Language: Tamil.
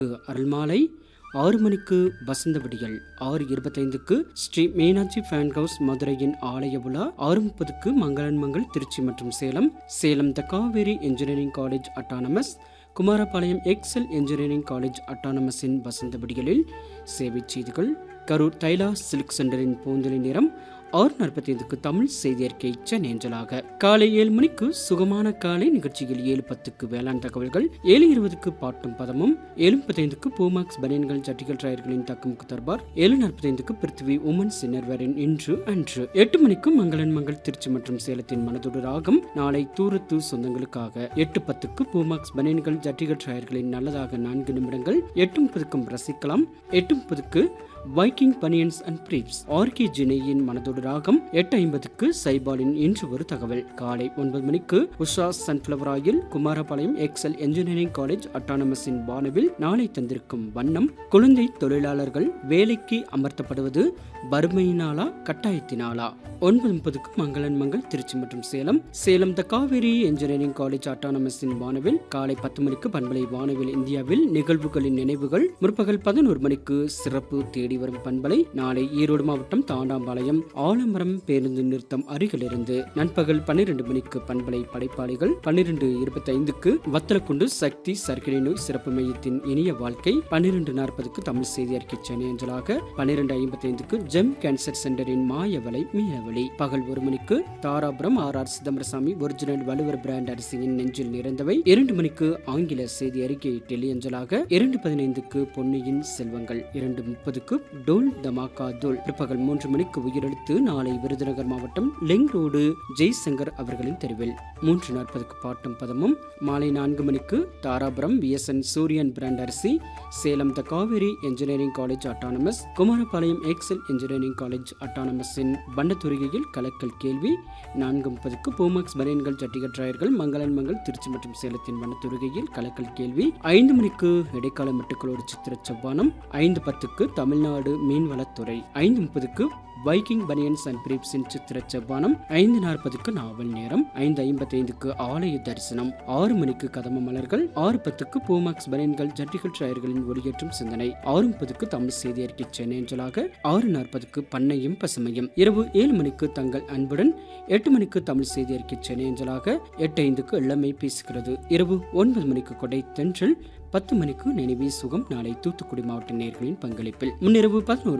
அருள்மாலை ஆறு மணிக்கு வசந்த விடியல் ஆறு இருபத்தைந்துக்கு ஸ்ரீ மீனாட்சி ஃபேன் ஹவுஸ் மதுரையின் ஆலய விழா ஆறு முப்பதுக்கு மங்களன் மங்கள் திருச்சி மற்றும் Salem Salem the Kaveri engineering college autonomous Kumarapalayam Excel engineering college அட்டானமஸின் வசந்த விடியலில் சேவை செய்திகள் கரூர் தைலா சில்க் சென்டரின் பூந்தொலி நிறம் ஆறு நாற்பத்தைந்துக்கு தமிழ் செய்தி அறிக்கை சென்னேஞ்சலாக காலை ஏழு மணிக்கு சுகமான காலை நிகழ்ச்சியில் ஏழு பத்துக்கு வேளாண் தகவல்கள் ஏழு இருபதுக்கு பாட்டும் பதமும் ஏழு முப்பத்தைந்துக்கு பூமாக்ஸ் பனியன்கள் ஜட்டிகள் டிராயர்களின் தக்கமுக்கு தர்பார் ஏழு நாற்பத்தைந்துக்கு பிருத்திவி உமன் சின்னர்வரின் இன்று அன்று எட்டு மணிக்கு மங்களன் மங்கள் திருச்சி மற்றும் சேலத்தின் மனதோடு ராகம் நாளை தூரத்து சொந்தங்களுக்காக எட்டு பத்துக்கு பூமாக்ஸ் பனியன்கள் ஜட்டிகள் டிராயர்களின் நல்லதாக நான்கு நிமிடங்கள் எட்டு முப்பதுக்கும் ரசிக்கலாம் எட்டு முப்பதுக்கு Viking banians and briefs R K ஜினேயின் மனதோடு ராகம் எட்டு ஐம்பதுக்கு சைபாலின் இன்று ஒரு தகவல் காலை ஒன்பது மணிக்கு Usha sunflower oil Kumarapalayam Excel engineering college அட்டானமஸின் வானவில் நாளை தந்திருக்கும் வண்ணம் குழந்தை தொழிலாளர்கள் வேலைக்கு அமர்த்தப்படுவது வறுமையினாலா கட்டாயத்தினாலா ஒன்பது முப்பதுக்கு மங்களன் மங்கள் திருச்சி மற்றும் Salem Salem the Kaveri engineering college அட்டானமஸின் வானவில் காலை பத்து மணிக்கு பண்பலை வானவில் இந்தியாவில் நிகழ்வுகளின் நினைவுகள் முற்பகல் பதினோரு மணிக்கு சிறப்பு தேடி வரும் பண்பலை நாளை ஈரோடு மாவட்டம் தாண்டாம்பாளையம் ஆலமரம் பேருந்து நிறுத்தம் அருகிலிருந்து நண்பகல் பன்னிரண்டு மணிக்கு பண்பலை படைப்பாளிகள் பன்னிரண்டு இருபத்தி ஐந்துக்கு வத்தலக்குண்டு சக்தி சர்க்கரை நோய் சிறப்பு மையத்தின் இனிய வாழ்க்கை பன்னிரண்டு நாற்பதுக்கு தமிழ் செய்தி அறிக்கை சென்னை அஞ்சலாக பன்னிரண்டு ஐம்பத்தி ஐந்துக்கு ஜெம் கேன்சர் சென்டரின் மாயவலை மீனவழி பகல் ஒரு மணிக்கு Dharapuram R R Chidambarasamy original வலுவர் பிராண்ட் அரிசியின் நெஞ்சில் நிறைந்தவை இரண்டு மணிக்கு ஆங்கில செய்தி அறிக்கை டெல்லி அஞ்சலாக இரண்டு பதினைந்துக்கு பொன்னியின் செல்வங்கள் இரண்டு முப்பதுக்கு டோல் தமாகா தோல் பிற்பகல் மூன்று மணிக்கு உயிரெழுத்து நாளை விருதுநகர் மாவட்டம் லெங் ரோடு ஜெய்சங்கர் அவர்களின் தெருவில் மூன்று நாற்பதுக்கு பாட்டும் பதமும் மாலை நான்கு மணிக்கு தாராபுரம் விஎஸ்என் சூரியன் பிராண்ட் அரிசி Salem the Kaveri engineering college autonomous Kumarapalayam Excel engineering college அட்டானமஸின் வண்ணத்துறையில் கலக்கல் கேள்வி நான்கு முப்பதுக்கு பூமக்ஸ் மரேன்கள் ஜட்டிகர் டிராயர்கள் மங்களன் மங்கள் திருச்சி மற்றும் சேலத்தின் வனத்துறையில் கலக்கல் கேள்வி ஐந்து மணிக்கு இடைக்கால மெட்டுக்களோடு சித்திர செவ்வானம் ஐந்து பத்துக்கு தமிழ்நாடு மீன்வளத்துறை ஐந்து முப்பதுக்கு வைக்கிங் பனியன்ஸ் அண்ட் பிரீப்ஸின் சித்திர செவ்வானம் ஐந்து நாற்பதுக்கு நாவல் நேரம் ஐந்து ஐம்பத்தி ஐந்துக்கு ஆலய தரிசனம் ஆறு மணிக்கு கதம மலர்கள் ஆறு பத்துக்கு பூமாக்ஸ் பனியன்கள் ஜட்டிகள் டிராயர்களின் ஒளியேற்றும் சிந்தனை ஆறு முப்பதுக்கு தமிழ் செய்தி அறிக்கை சென்னை அஞ்சலாக ஆறு நாற்பதுக்கு பண்ணையும் பசுமையும் இரவு ஏழு மணிக்கு தங்கள் அன்புடன் எட்டு மணிக்கு தமிழ் செய்தி அறிக்கை சென்னை அஞ்சலாக எட்டு ஐந்துக்கு இளமை பேசுகிறது இரவு ஒன்பது மணிக்கு கொடை தென்றல் பத்து மணிக்கு நினைவே சுகம் நாளை தூத்துக்குடி மாவட்ட நேர்களின் பங்களிப்பில் முன்னிரவு பதினோரு